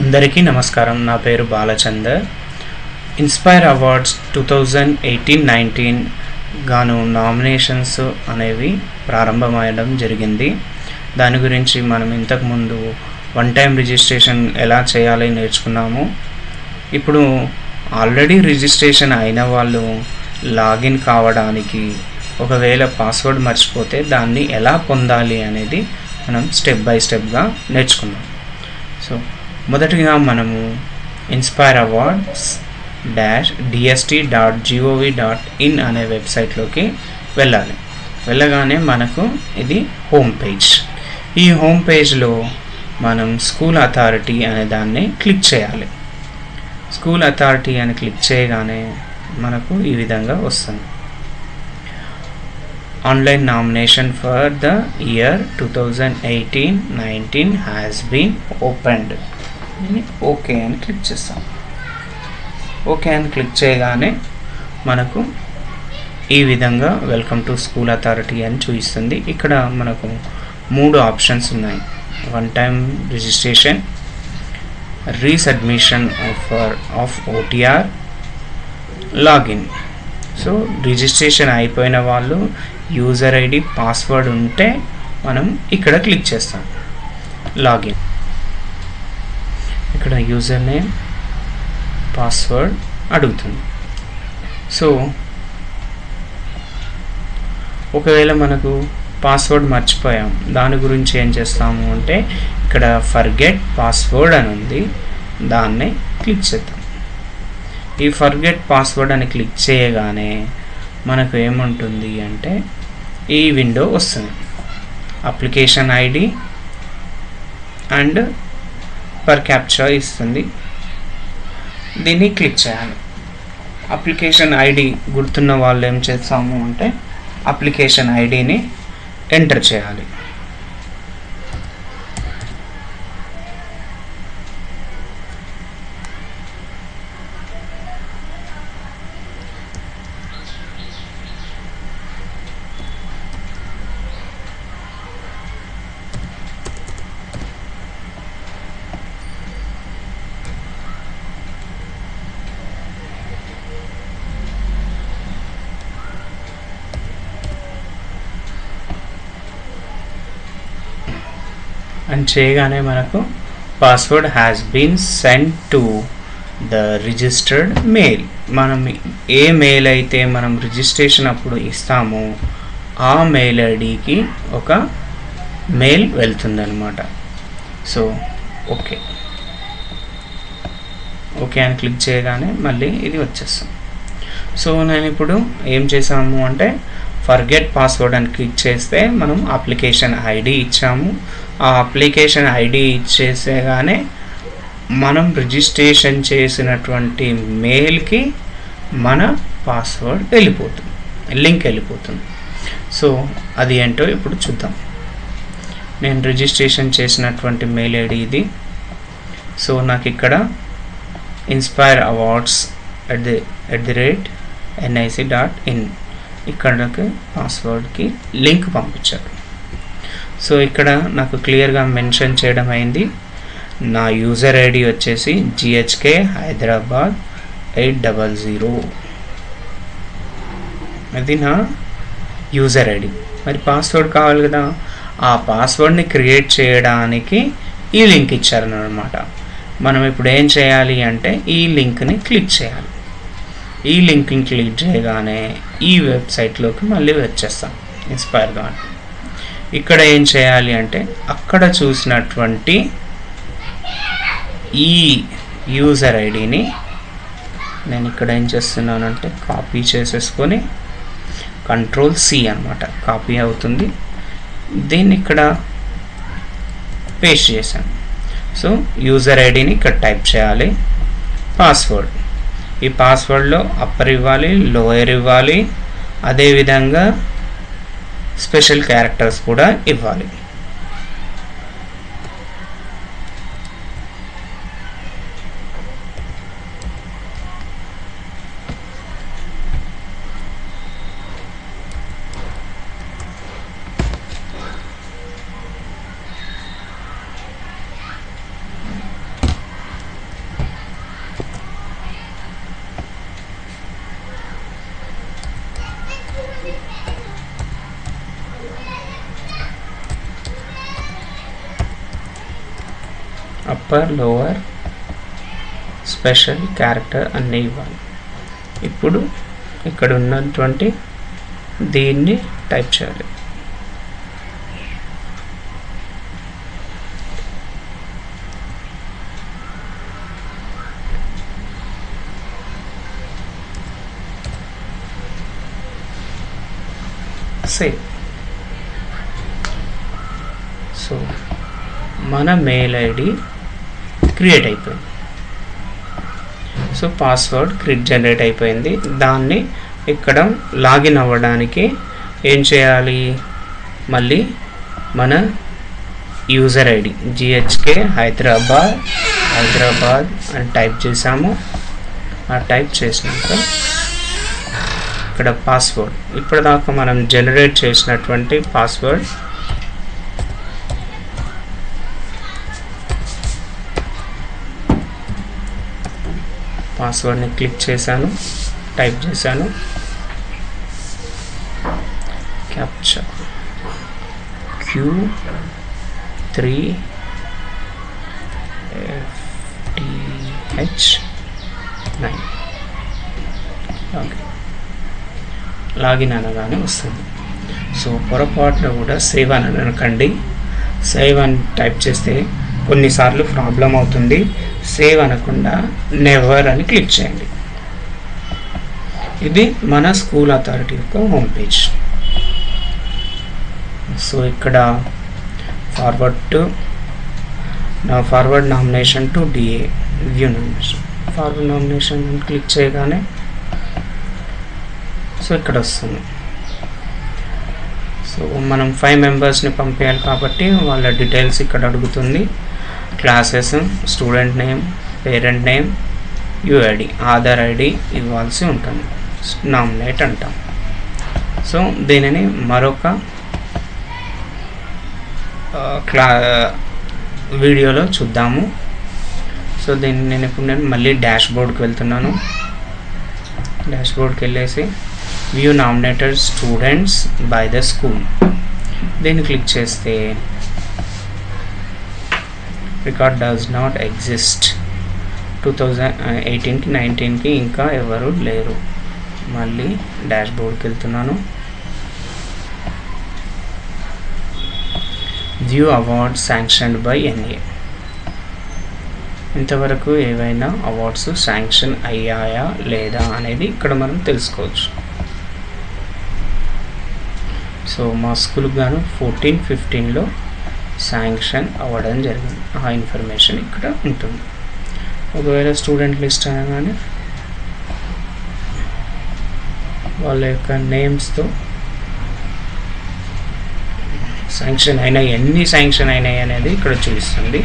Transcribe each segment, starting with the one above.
అందరికీ నమస్కారం నా పేరు Balachander inspire awards two thousand eighteen nineteen గాను నామినేషన్స్ అనేవి ప్రారంభమయ్యడం జరిగింది దాని గురించి మనం ఇంతకుముందు వన్ టైం రిజిస్ట్రేషన్ ఎలా చేయాలి నేర్చుకున్నాము ఇప్పుడు ఆల్రెడీ రిజిస్ట్రేషన్ అయిన వాళ్ళు లాగిన్ కావడానికి ఒకవేళ పాస్వర్డ్ మర్చిపోతే దాన్ని ఎలా పొందాలి అనేది మనం స్టెప్ బై స్టెప్గా నేర్చుకుందాం సో మొదటిగా మనము inspire awards dash DST dot GOV dot in అనే వెబ్సైట్లోకి వెళ్ళాలి వెళ్ళగానే మనకు ఇది హోమ్ పేజ్ ఈ హోమ్ పేజ్లో మనం స్కూల్ అథారిటీ అనే దాన్ని క్లిక్ చేయాలి స్కూల్ అథారిటీ అని క్లిక్ చేయగానే మనకు ఈ విధంగా వస్తుంది online nomination for the year two thousand eighteen nineteen has been opened okay అని క్లిక్ చేస్తాం ఓకే అని క్లిక్ చేయగానే మనకు ఈ విధంగా వెల్కమ్ టు స్కూల్ అథారిటీ అని చూపిస్తుంది ఇక్కడ మనకు మూడు ఆప్షన్స్ ఉన్నాయి one time registration resubmission offer of OTR login so registration అయిపోయిన వాళ్ళు యూజర్ ఐడి పాస్వర్డ్ ఉంటే మనం ఇక్కడ క్లిక్ చేస్తాం లాగిన్ ఇక్కడ యూజర్ నేమ్ పాస్వర్డ్ అడుగుతుంది సో ఒకవేళ మనకు పాస్వర్డ్ మర్చిపోయాం దాని గురించి ఏం చేస్తాము అంటే ఇక్కడ ఫర్గెట్ పాస్వర్డ్ అని ఉంది దాన్ని క్లిక్ చేద్దాం ఈ ఫర్గెట్ పాస్వర్డ్ అని క్లిక్ చేయగానే మనకు ఏముంటుంది అంటే ఈ విండో వస్తుంది application ID and per captcha ఇస్తుంది దీన్ని క్లిక్ చేయాలి అప్లికేషన్ ఐడి గుర్తున్న వాళ్ళు ఏం చేస్తాము అంటే అప్లికేషన్ ఐడిని ఎంటర్ చేయాలి అని చేయగానే మనకు password has been send to the registered mail మనం ఏ మెయిల్ అయితే మనం రిజిస్ట్రేషన్ అప్పుడు ఇస్తామో ఆ మెయిల్ ఐడికి ఒక మెయిల్ వెళ్తుందన్నమాట సో ఓకే ఓకే అని క్లిక్ చేయగానే మళ్ళీ ఇది వచ్చేస్తాం సో నేను ఇప్పుడు ఏం చేసాము అంటే ఫర్గెట్ పాస్వర్డ్ అని క్లిక్ చేస్తే మనం అప్లికేషన్ ఐడి ఇచ్చాము ఆ అప్లికేషన్ ఐడి ఇచ్చేసేగానే మనం రిజిస్ట్రేషన్ చేసినటువంటి మెయిల్కి మన పాస్వర్డ్ వెళ్ళిపోతుంది లింక్ వెళ్ళిపోతుంది సో అది ఏంటో ఇప్పుడు చూద్దాం నేను రిజిస్ట్రేషన్ చేసినటువంటి మెయిల్ ఐడి ఇది సో నాకు ఇక్కడ inspire awards at the at the rate NIC dot in ఇక్కడకి పాస్వర్డ్కి లింక్ పంపించారు సో ఇక్కడ నాకు క్లియర్గా మెన్షన్ చేయడం అయింది నా యూజర్ ఐడి వచ్చేసి GHK Hyderabad eight double zero అది నా యూజర్ ఐడి మరి పాస్వర్డ్ కావాలి కదా ఆ పాస్వర్డ్ని క్రియేట్ చేయడానికి ఈ లింక్ ఇచ్చారనమాట మనం ఇప్పుడు ఏం చేయాలి అంటే ఈ లింక్ని క్లిక్ చేయాలి ఈ లింక్ని క్లిక్ చేయగానే ఈ వెబ్సైట్లోకి మళ్ళీ వచ్చేస్తాం ఇన్స్పైర్గా ఇక్కడ ఏం చేయాలి అంటే అక్కడ చూసినటువంటి ఈ యూజర్ ఐడిని నేను ఇక్కడ ఏం చేస్తున్నానంటే కాపీ చేసేసుకొని కంట్రోల్ సి అనమాట కాపీ అవుతుంది దీన్ని ఇక్కడ పేస్ట్ చేశాను సో యూజర్ ఐడిని ఇక్కడ టైప్ చేయాలి పాస్వర్డ్ ఈ పాస్వర్డ్లో అప్పర్ ఇవ్వాలి లోయర్ ఇవ్వాలి అదేవిధంగా స్పెషల్ క్యారెక్టర్స్ కూడా ఇవ్వాలి అప్పర్ లోవర్ స్పెషల్ క్యారెక్టర్ అన్నీ ఇవ్వాలి ఇప్పుడు ఇక్కడ ఉన్నటువంటి దీన్ని టైప్ చేయాలి సేవ్ సో మన మెయిల్ ఐడి క్రియేట్ అయిపోయింది సో పాస్వర్డ్ క్రియేట్ జనరేట్ అయిపోయింది దాన్ని ఇక్కడ లాగిన్ అవ్వడానికి ఏం చేయాలి మళ్ళీ మన user ID GHK Hyderabad Hyderabad అని టైప్ చేసాము ఆ టైప్ చేసినాక ఇక్కడ పాస్వర్డ్ ఇప్పటిదాకా మనం జనరేట్ చేసినటువంటి పాస్వర్డ్ పాస్వర్డ్ని క్లిక్ చేశాను టైప్ చేశాను capture Q three FTH nine okay login అనగానే వస్తుంది సో పొరపాటున కూడా సేవ్ అని అనకండి సేవ్ అని టైప్ చేస్తే కొన్నిసార్లు ప్రాబ్లం అవుతుంది సేవ్ అనకుండా నెవర్ అని క్లిక్ చేయండి ఇది మన స్కూల్ అథారిటీ యొక్క హోమ్ పేజ్ సో ఇక్కడ ఫార్వర్డ్ టు నా forward nomination to DA view nomination forward nomination click చేయగానే సో ఇక్కడ వస్తుంది సో మనం ఫైవ్ మెంబర్స్ని పంపించాలి కాబట్టి వాళ్ళ డీటెయిల్స్ ఇక్కడ అడుగుతుంది classes student name parent name UID Aadhaar ID ఇవ్వాల్సి ఉంటుంది నామినేట్ అంటాం సో దీనిని మరొక క్లా వీడియోలో చూద్దాము సో దీన్ని నేను ఇప్పుడు నేను మళ్ళీ డాష్ బోర్డ్కి వెళ్తున్నాను డాష్ బోర్డ్కి వెళ్ళేసి view nominated students by the school దీన్ని క్లిక్ చేస్తే record does not exist two thousand ఎయిటీన్కి నైన్టీన్కి ఇంకా ఎవరు లేరు మళ్ళీ డాష్ బోర్డ్కి వెళ్తున్నాను view award sanctioned by NA ఇంతవరకు ఏవైనా అవార్డ్స్ శాంక్షన్ అయ్యాయా లేదా అనేది ఇక్కడ మనం తెలుసుకోవచ్చు సో మా స్కూల్కి గాను ఫోర్టీన్ ఫిఫ్టీన్లో శాంక్షన్ అవ్వడం జరిగింది ఆ ఇన్ఫర్మేషన్ ఇక్కడ ఉంటుంది ఒకవేళ స్టూడెంట్ లిస్ట్ అనగానే వాళ్ళ యొక్క నేమ్స్తో శాంక్షన్ అయినాయి ఎన్ని శాంక్షన్ అయినాయి అనేది ఇక్కడ చూపిస్తుంది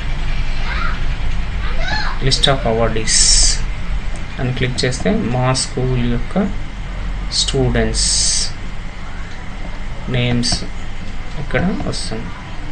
లిస్ట్ ఆఫ్ అవార్డీస్ అని క్లిక్ చేస్తే మా స్కూల్ యొక్క స్టూడెంట్స్ నేమ్స్ ఇక్కడ వస్తుంది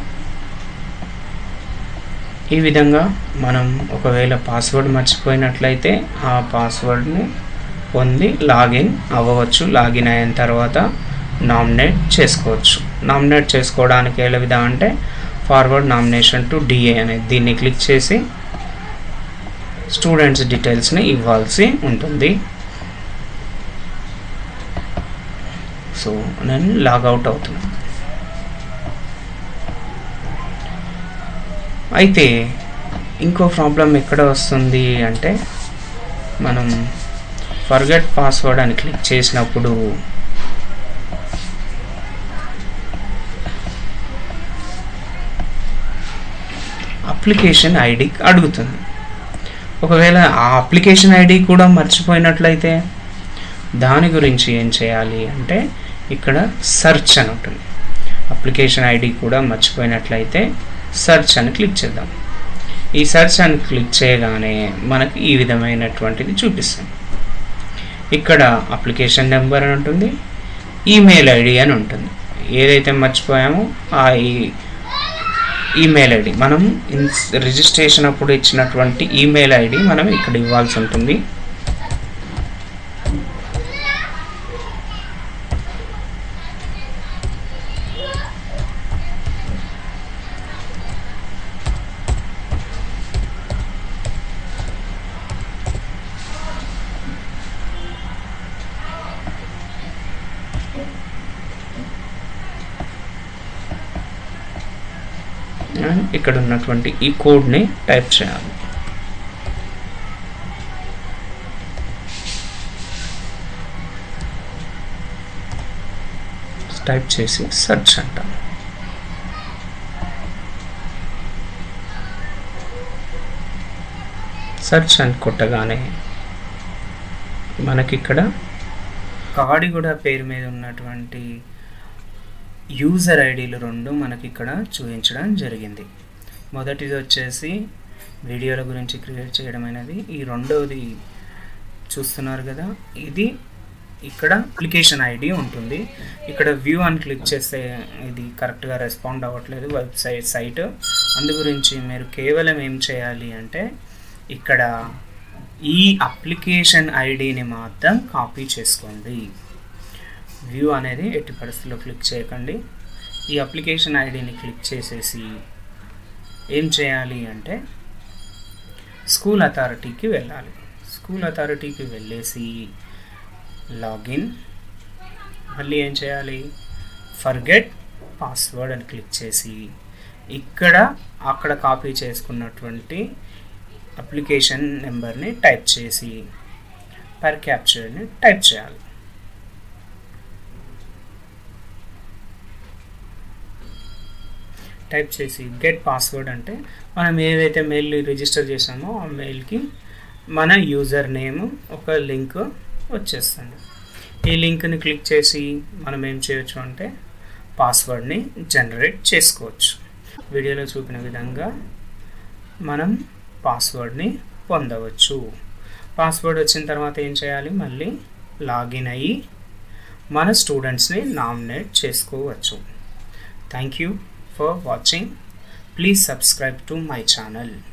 ఈ విధంగా మనం ఒకవేళ పాస్వర్డ్ మర్చిపోయినట్లయితే ఆ పాస్వర్డ్ని పొంది లాగిన్ అవ్వవచ్చు లాగిన్ అయిన తర్వాత నామినేట్ చేసుకోవచ్చు నామినేట్ చేసుకోవడానికి ఎలా విధం అంటే ఫార్వర్డ్ నామినేషన్ టు డిఏ అనేది దీన్ని క్లిక్ చేసి స్టూడెంట్స్ డీటెయిల్స్ని ఇవ్వాల్సి ఉంటుంది సో నేను లాగౌట్ అవుతున్నాను అయితే ఇంకో ప్రాబ్లం ఎక్కడ వస్తుంది అంటే మనం ఫర్గెట్ పాస్వర్డ్ అని క్లిక్ చేసినప్పుడు అప్లికేషన్ ఐడి అడుగుతుంది ఒకవేళ ఆ అప్లికేషన్ ఐడి కూడా మర్చిపోయినట్లయితే దాని గురించి ఏం చేయాలి అంటే ఇక్కడ సెర్చ్ అని ఉంటుంది అప్లికేషన్ ఐడి కూడా మర్చిపోయినట్లయితే సెర్చ్ అని క్లిక్ చేద్దాం ఈ సెర్చ్ అని క్లిక్ చేయగానే మనకి ఈ విధమైనటువంటిది చూపిస్తుంది ఇక్కడ అప్లికేషన్ నెంబర్ అని ఉంటుంది ఈమెయిల్ ఐడి అని ఉంటుంది ఏదైతే మర్చిపోయామో ఆ ఈ ఈమెయిల్ ఐడి మనం ఇన్స్ రిజిస్ట్రేషన్ అప్పుడు ఇచ్చినటువంటి ఈమెయిల్ ఐడి మనం ఇక్కడ ఇవ్వాల్సి ఉంటుంది అండ్ ఇక్కడ ఉన్నటువంటి ఈ కోడ్ని టైప్ చేయాలి టైప్ చేసి సెర్చ్ అంటాం సెర్చ్ అని కొట్టగానే మనకిక్కడ కాడిగూడ పేరు మీద ఉన్నటువంటి యూజర్ ఐడీలు రెండు మనకి ఇక్కడ చూపించడం జరిగింది మొదటిది వచ్చేసి వీడియోల గురించి క్రియేట్ చేయడం అనేది ఈ రెండవది చూస్తున్నారు కదా ఇది ఇక్కడ అప్లికేషన్ ఐడి ఉంటుంది ఇక్కడ వ్యూ అని క్లిక్ చేస్తే ఇది కరెక్ట్గా రెస్పాండ్ అవ్వట్లేదు వెబ్సైట్ సైట్ అందు గురించి మీరు కేవలం ఏం చేయాలి అంటే ఇక్కడ ఈ అప్లికేషన్ ఐడిని మాత్రం కాపీ చేసుకోండి వ్యూ అనేది ఎట్టి పరిస్థితుల్లో క్లిక్ చేయకండి ఈ అప్లికేషన్ ఐడిని క్లిక్ చేసేసి ఏం చేయాలి అంటే స్కూల్ అథారిటీకి వెళ్ళాలి స్కూల్ అథారిటీకి వెళ్ళేసి లాగిన్ మళ్ళీ ఏం చేయాలి ఫర్గెట్ పాస్వర్డ్ అని క్లిక్ చేసి ఇక్కడ అక్కడ కాపీ చేసుకున్నటువంటి అప్లికేషన్ నెంబర్ని టైప్ చేసి పర్ క్యాప్చర్ని టైప్ చేయాలి టైప్ చేసి గెట్ పాస్వర్డ్ అంటే మనం ఏదైతే మెయిల్ రిజిస్టర్ చేసామో ఆ మెయిల్కి మన యూజర్ నేమ్ ఒక లింక్ వచ్చేస్తుంది ఈ లింక్ని క్లిక్ చేసి మనం ఏం చేయొచ్చు అంటే పాస్వర్డ్ని జనరేట్ చేసుకోవచ్చు వీడియోలో చూపిన విధంగా మనం పాస్వర్డ్ని పొందవచ్చు పాస్వర్డ్ వచ్చిన తర్వాత ఏం చేయాలి మళ్ళీ లాగిన్ అయ్యి మన స్టూడెంట్స్ని నామినేట్ చేసుకోవచ్చు thank you for watching please subscribe to my channel